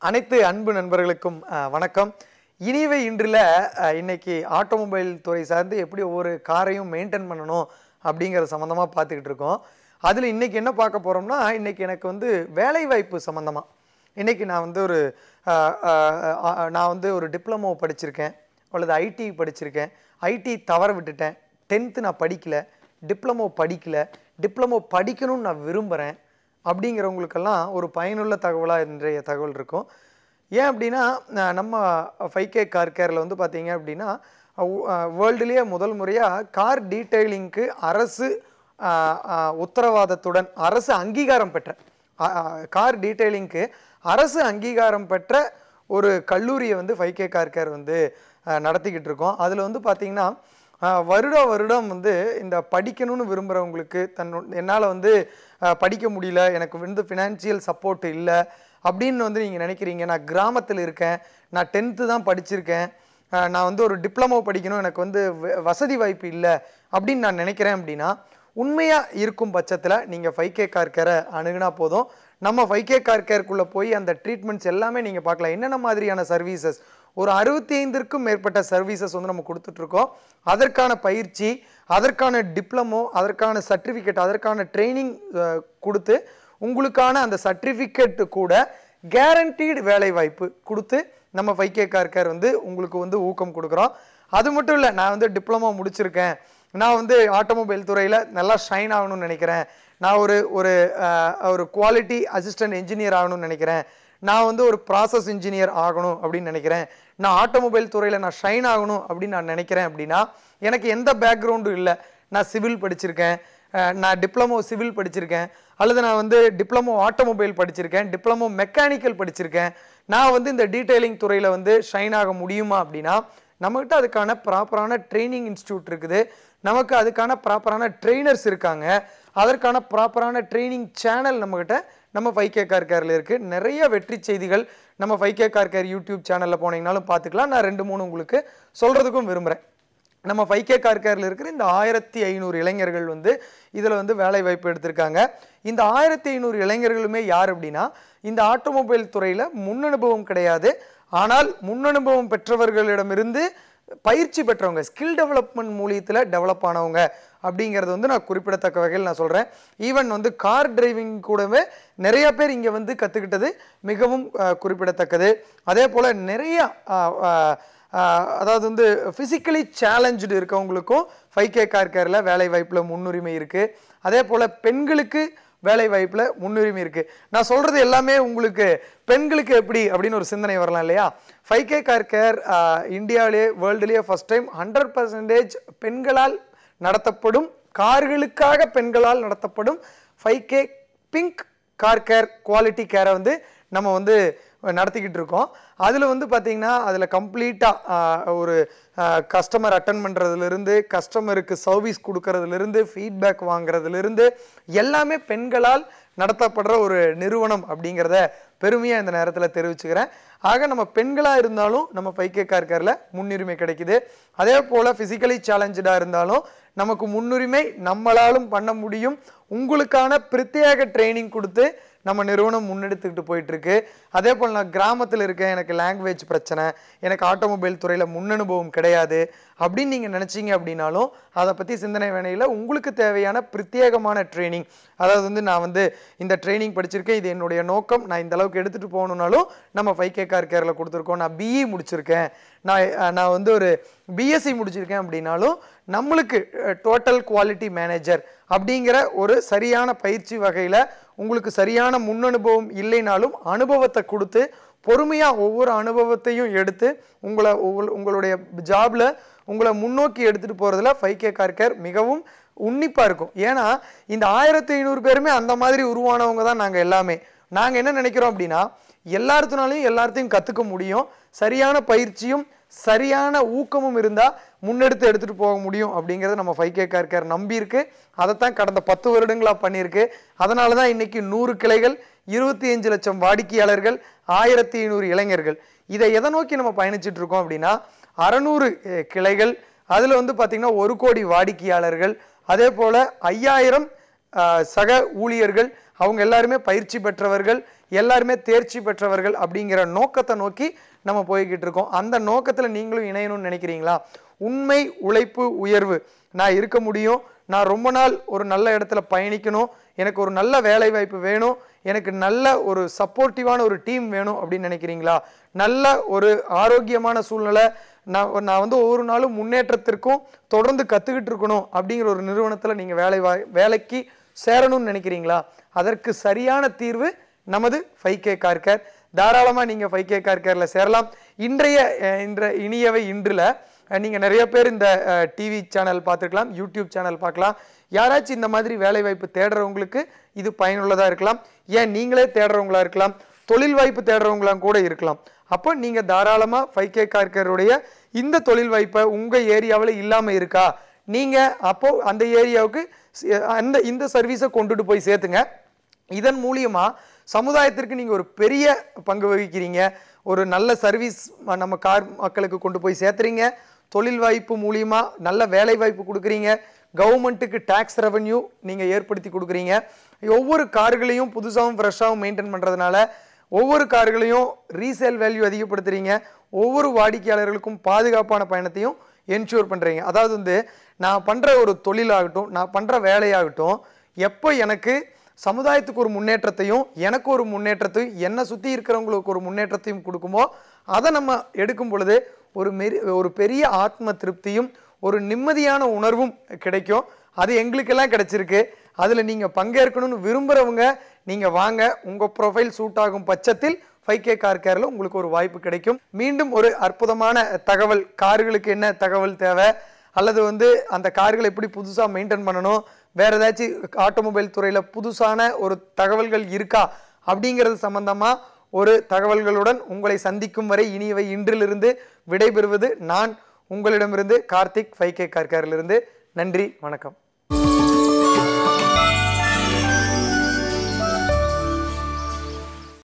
அனைத்து அன்பு நண்பர்களுக்கும் அஹ், வணக்கம் இனிவை இன்றில் அஹ், இன்னைக்கு ஆட்டோமொபைல் துறை சார்ந்து எப்படி ஒவ்வொரு காரையும் மெயின்டைன் பண்ணணும் அப்படிங்கிற சம்மந்தமாக பார்த்துக்கிட்டு இருக்கோம் அதில் இன்னைக்கு என்ன பார்க்க போகிறோம்னா இன்னைக்கு எனக்கு வந்து வேலை வாய்ப்பு சம்மந்தமாக இன்னைக்கு நான் வந்து ஒரு அஹ், அஹ், அஹ், நான் வந்து ஒரு டிப்ளமோ படிச்சிருக்கேன் அல்லது ஐடி படிச்சிருக்கேன் ஐடி தவற விட்டுட்டேன் டென்த்து நான் படிக்கல டிப்ளமோ படிக்கல டிப்ளமோ படிக்கணும்னு நான் விரும்புகிறேன் அப்படிங்கிறவங்களுக்கெல்லாம் ஒரு பயனுள்ள தகவலாக இன்றைய தகவல் இருக்கும் ஏன் அப்படின்னா அஹ் நம்ம ஃபைவ் கே கார் கேரில் வந்து பார்த்தீங்க அப்படின்னா வேர்ல்டுலேயே முதல் முறையாக கார் டீட்டெயிலிங்க்கு அரசு அஹ், அஹ், உத்தரவாதத்துடன் அரசு அங்கீகாரம் பெற்ற அ- அ- கார் டீட்டெயிலிங்க்கு அரசு அங்கீகாரம் பெற்ற ஒரு கல்லூரியை வந்து ஃபைவ் கே கார் கேர் வந்து அஹ், நடத்திக்கிட்டு இருக்கோம் அதில் வந்து பார்த்தீங்கன்னா அஹ், வருட வருடம் வந்து இந்த படிக்கணும்னு விரும்புகிறவங்களுக்கு தன்னோட என்னால் வந்து அஹ், படிக்க முடியல எனக்கு வந்து ஃபினான்ஷியல் சப்போர்ட் இல்லை அப்படின்னு வந்து நீங்கள் நினைக்கிறீங்க நான் கிராமத்தில் இருக்கேன் நான் டென்த்து தான் படிச்சிருக்கேன் அஹ், நான் வந்து ஒரு டிப்ளமோ படிக்கணும் எனக்கு வந்து வ- வசதி வாய்ப்பு இல்லை அப்படின்னு நான் நினைக்கிறேன் அப்படின்னா உண்மையாக இருக்கும் பட்சத்தில் நீங்கள் ஃபைவ் கே கார் கேரை அணுகுனா போதும் நம்ம ஃபைவ் கே கார் கேருக்குள்ளே போய் அந்த ட்ரீட்மெண்ட்ஸ் எல்லாமே நீங்கள் பார்க்கலாம் என்னென்ன மாதிரியான சர்வீசஸ் ஒரு அறுபத்தி ஐந்திற்கும் மேற்பட்ட சர்வீசஸ் வந்து நம்ம கொடுத்துட்ருக்கோம் அதற்கான பயிற்சி அதற்கான டிப்ளமோ அதற்கான சர்டிஃபிகேட் அதற்கான ட்ரைனிங் கொடுத்து உங்களுக்கான அந்த சர்டிஃபிகேட் கூட கேரண்டீடு வேலை வாய்ப்பு கொடுத்து நம்ம ஃபைவ் கே கார் கேர் வந்து உங்களுக்கு வந்து ஊக்கம் கொடுக்குறோம் அது மட்டும் இல்லை நான் வந்து டிப்ளமோ முடிச்சிருக்கேன் நான் வந்து ஆட்டோமொபைல் துறையில் நல்லா ஷைன் ஆகணும்னு நினைக்கிறேன் நான் ஒரு ஒரு அஹ், ஒரு குவாலிட்டி அசிஸ்டன்ட் இன்ஜினியர் ஆகணும்னு நினைக்கிறேன் நான் வந்து ஒரு ப்ராசஸ் இன்ஜினியர் ஆகணும் அப்படின்னு நினைக்கிறேன் நான் ஆட்டோமொபைல் துறையில் நான் ஷைன் ஆகணும் அப்படின்னு நான் நினைக்கிறேன் அப்படின்னா எனக்கு எந்த பேக்ரவுண்டும் இல்லை நான் சிவில் படிச்சிருக்கேன் அஹ், நான் டிப்ளமோ சிவில் படிச்சிருக்கேன் அல்லது நான் வந்து டிப்ளமோ ஆட்டோமொபைல் படிச்சிருக்கேன் டிப்ளமோ மெக்கானிக்கல் படிச்சிருக்கேன் நான் வந்து இந்த டீடைலிங் துறையில் வந்து ஷைன் ஆக முடியுமா அப்படின்னா நம்மகிட்ட அதுக்கான ப்ராப்பரான ட்ரைனிங் இன்ஸ்டியூட் இருக்குது நமக்கு அதுக்கான ப்ராப்பரான ட்ரெயினர்ஸ் இருக்காங்க அதற்கான ப்ராப்பரான ட்ரைனிங் சேனல் நம்மகிட்ட நம்ம ஃபைவ் கே கார் கேரில் இருக்குது நிறைய வெற்றி செய்திகள் நம்ம five K car care YouTube சேனலில் போனீங்கனாலும் பார்த்துக்கலாம் நான் ரெண்டு மூணு உங்களுக்கு சொல்கிறதுக்கும் விரும்புகிறேன் நம்ம ஃபைவ் கே கார் கேரில் இருக்கிற இந்த ஆயிரத்தி ஐநூறு இளைஞர்கள் வந்து இதில் வந்து வேலை வாய்ப்பு எடுத்திருக்காங்க இந்த ஆயிரத்தி ஐநூறு இளைஞர்களுமே யார் அப்படின்னா இந்த ஆட்டோமொபைல் துறையில் முன்னனுபவம் கிடையாது ஆனால் முன்னனுபவம் பெற்றவர்களிடமிருந்து பயிற்சி பெற்றவங்க ஸ்கில் டெவலப்மெண்ட் மூலியத்தில் டெவலப் ஆனவங்க அப்படிங்கிறது வந்து நான் குறிப்பிடத்தக்க வகையில் நான் சொல்கிறேன் ஈவன் வந்து கார் டிரைவிங் கூடவே நிறைய பேர் இங்கே வந்து கற்றுக்கிட்டது மிகவும் அஹ், குறிப்பிடத்தக்கது அதே போல் நிறைய அஹ், அஹ், அஹ், அதாவது வந்து ஃபிசிக்கலி சேலஞ்சு இருக்கவங்களுக்கும் ஃபைவ் கே கார் கேரில் வேலை வாய்ப்பில் முன்னுரிமை இருக்குது அதே போல் பெண்களுக்கு வேலை வாய்ப்பில் முன்னுரிமை இருக்குது நான் சொல்கிறது எல்லாமே உங்களுக்கு பெண்களுக்கு எப்படி அப்படின்னு ஒரு சிந்தனை வரலாம் இல்லையா ஃபைவ் கே கார் கேர் இந்தியாவிலே வேர்ல்டுலேயே ஃபஸ்ட் டைம் ஹண்ட்ரட் பர்சன்டேஜ் பெண்களால் நடத்தப்படும் கார்களுக்காக பெண்களால் நடத்தப்படும் five K pink car care quality கேரை வந்து நம்ம வந்து நடத்திக்கிட்டு இருக்கோம் அதில் வந்து பார்த்திங்கன்னா அதில் கம்ப்ளீட்டாக ஒரு கஸ்டமர் அட்டன் பண்ணுறதுலேருந்து கஸ்டமருக்கு சர்வீஸ் கொடுக்கறதுலேருந்து ஃபீட்பேக் வாங்குறதுலேருந்து எல்லாமே பெண்களால் நடத்தப்படுற ஒரு நிறுவனம் அப்படிங்கிறத பெருமையாக இந்த நேரத்தில் தெரிவிச்சுக்கிறேன் ஆக நம்ம பெண்களாக இருந்தாலும் நம்ம ஃபைவ் கே கார் கேரில் முன்னுரிமை கிடைக்குது அதே போல் ஃபிசிக்கலி சேலஞ்சடாக இருந்தாலும் நமக்கு முன்னுரிமை நம்மளாலும் பண்ண முடியும் உங்களுக்கான பிரத்யேக ட்ரைனிங் கொடுத்து நம்ம நிறுவனம் முன்னெடுத்துக்கிட்டு போயிட்டு இருக்கு அதே போல் நான் கிராமத்தில் இருக்கேன் எனக்கு லாங்குவேஜ் பிரச்சனை எனக்கு ஆட்டோமொபைல் துறையில் முன்னனுபவம் கிடையாது அப்படின்னு நீங்கள் நினச்சிங்க அப்படின்னாலும் அதை பற்றி சிந்தனை வேணையில் உங்களுக்கு தேவையான பிரத்யேகமான ட்ரைனிங் அதாவது வந்து நான் வந்து இந்த ட்ரைனிங் படிச்சிருக்கேன் இது என்னுடைய நோக்கம் நான் இந்த அளவுக்கு எடுத்துகிட்டு போகணுன்னாலும் நம்ம ஃபைவ் கே கார் கேரில் கொடுத்துருக்கோம் நான் பிஇ முடிச்சிருக்கேன் நான் அஹ், நான் வந்து ஒரு பிஎஸ்சி முடிச்சிருக்கேன் அப்படின்னாலும் நம்மளுக்கு டோட்டல் குவாலிட்டி மேனேஜர் அப்படிங்கிற ஒரு சரியான பயிற்சி வகையில் உங்களுக்கு சரியான முன்னனுபவம் இல்லைனாலும் அனுபவத்தை கொடுத்து பொறுமையாக ஒவ்வொரு அனுபவத்தையும் எடுத்து உங்களை உங்கள் உங்களுடைய ஜாபில் உங்களை முன்னோக்கி எடுத்துகிட்டு போகிறதுல ஃபைவ் கே கார் கேர் மிகவும் உன்னிப்பாக இருக்கும் ஏன்னா இந்த ஆயிரத்தி ஐநூறு பேருமே அந்த மாதிரி உருவானவங்க தான் நாங்கள் எல்லாமே நாங்கள் என்ன நினைக்கிறோம் அப்படின்னா எல்லாத்துனாலையும் எல்லாத்தையும் கற்றுக்க முடியும் சரியான பயிற்சியும் சரியான ஊக்கமும் இருந்தால் முன்னெடுத்து எடுத்துகிட்டு போக முடியும் அப்படிங்கிறத நம்ம ஃபைவ் கே கார் கேர் நம்பியிருக்கு அதைத்தான் கடந்த பத்து வருடங்களாக பண்ணியிருக்கு அதனால தான் இன்னைக்கு நூறு கிளைகள் இருபத்தி அஞ்சு லட்சம் வாடிக்கையாளர்கள் ஆயிரத்தி ஐநூறு இளைஞர்கள் இதை எதை நோக்கி நம்ம பயணிச்சுட்டு இருக்கோம் அப்படின்னா அறநூறு அஹ், கிளைகள் அதில் வந்து பார்த்திங்கன்னா ஒரு கோடி வாடிக்கையாளர்கள் அதே போல் ஐயாயிரம் ஆஹ், சக ஊழியர்கள் அவங்க எல்லாருமே பயிற்சி பெற்றவர்கள் எல்லாருமே தேர்ச்சி பெற்றவர்கள் அப்படிங்கிற நோக்கத்தை நோக்கி நம்ம போய்கிட்டு இருக்கோம் அந்த நோக்கத்தில் நீங்களும் இணையணும்னு நினைக்கிறீங்களா உண்மை உழைப்பு உயர்வு நான் இருக்க முடியும் நான் ரொம்ப நாள் ஒரு நல்ல இடத்துல பயணிக்கணும் எனக்கு ஒரு நல்ல வேலை வாய்ப்பு வேணும் எனக்கு நல்ல ஒரு சப்போர்ட்டிவான ஒரு டீம் வேணும் அப்படின்னு நினைக்கிறீங்களா நல்ல ஒரு ஆரோக்கியமான சூழ்நிலை நான் நான் வந்து ஒவ்வொரு நாளும் முன்னேற்றத்திற்கும் தொடர்ந்து கற்றுக்கிட்டு இருக்கணும் அப்படிங்கிற ஒரு நிறுவனத்தில் நீங்கள் வேலை வா வேலைக்கு சேரணும்னு நினைக்கிறீங்களா அதற்கு சரியான தீர்வு நமது ஃபைவ் கே கார்கர் தாராளமாக நீங்கள் ஃபைவ் கே கார்கரில் சேரலாம் இன்றைய அஹ், இன்ற இனியவை இன்றில் நீங்கள் நிறைய பேர் இந்த டிவி சேனல் பார்த்துருக்கலாம் யூடியூப் சேனல் பார்க்கலாம் யாராச்சும் இந்த மாதிரி வேலை வாய்ப்பு தேடுறவங்களுக்கு இது பயனுள்ளதாக இருக்கலாம் ஏன் நீங்களே தேடுறவங்களா இருக்கலாம் தொழில் வாய்ப்பு தேடுறவங்களாம் கூட இருக்கலாம் அப்போ நீங்கள் தாராளமாக ஃபைவ் கே கார்கருடைய இந்த தொழில் வாய்ப்பை உங்கள் ஏரியாவில் இல்லாமல் இருக்கா நீங்கள் அப்போ அந்த ஏரியாவுக்கு சி- அந்த இந்த சர்வீஸை கொண்டுட்டு போய் சேர்த்துங்க இதன் மூலியமா சமுதாயத்திற்கு நீங்க ஒரு பெரிய பங்கு வகிக்கிறீங்க ஒரு நல்ல சர்வீஸ் நம்ம கார் மக்களுக்கு கொண்டு போய் சேர்த்துறீங்க தொழில் வாய்ப்பு மூலியமா நல்ல வேலை வாய்ப்பு கொடுக்குறீங்க கவர்மெண்ட்டுக்கு டேக்ஸ் ரெவன்யூ நீங்க ஏற்படுத்தி கொடுக்குறீங்க ஒவ்வொரு கார்களையும் புதுசாகவும் ஃப்ரெஷ்ஷாகவும் மெயின்டைன் பண்றதுனால ஒவ்வொரு கார்களையும் ரீசேல் வேல்யூ அதிகப்படுத்துறீங்க ஒவ்வொரு வாடிக்கையாளர்களுக்கும் பாதுகாப்பான பயணத்தையும் என்ஷூர் பண்றீங்க அதாவது வந்து நான் பண்ற ஒரு தொழிலாகட்டும் நான் பண்ற வேலையாகட்டும் எப்போ எனக்கு சமுதாயத்துக்கு ஒரு முன்னேற்றத்தையும் எனக்கு ஒரு முன்னேற்றத்தையும் என்னை சுற்றி இருக்கிறவங்களுக்கு ஒரு முன்னேற்றத்தையும் கொடுக்குமோ அதை நம்ம எடுக்கும் பொழுது ஒரு மெரி ஒரு பெரிய ஆத்ம திருப்தியும் ஒரு நிம்மதியான உணர்வும் கிடைக்கும் அது எங்களுக்கெல்லாம் கிடைச்சிருக்கு அதில் நீங்கள் பங்கேற்கணும்னு விரும்புகிறவங்க நீங்கள் வாங்க உங்கள் ப்ரொஃபைல் சூட் ஆகும் பட்சத்தில் ஃபைவ் கே கார் கேரில் உங்களுக்கு ஒரு வாய்ப்பு கிடைக்கும் மீண்டும் ஒரு அற்புதமான தகவல் கார்களுக்கு என்ன தகவல் தேவை அல்லது வந்து அந்த கார்களை எப்படி புதுசாக மெயின்டைன் பண்ணணும் வேற ஏதாச்சும் ஆட்டோமொபைல் துறையில் புதுசான ஒரு தகவல்கள் இருக்கா அப்படிங்கிறது சம்பந்தமா ஒரு தகவல்களுடன் உங்களை சந்திக்கும் வரை இனியவை இன்றிலிருந்து விடைபெறுவது நான் உங்களிடமிருந்து கார்த்திக் ஃபைவ் கே கார்காரிலிருந்து நன்றி வணக்கம்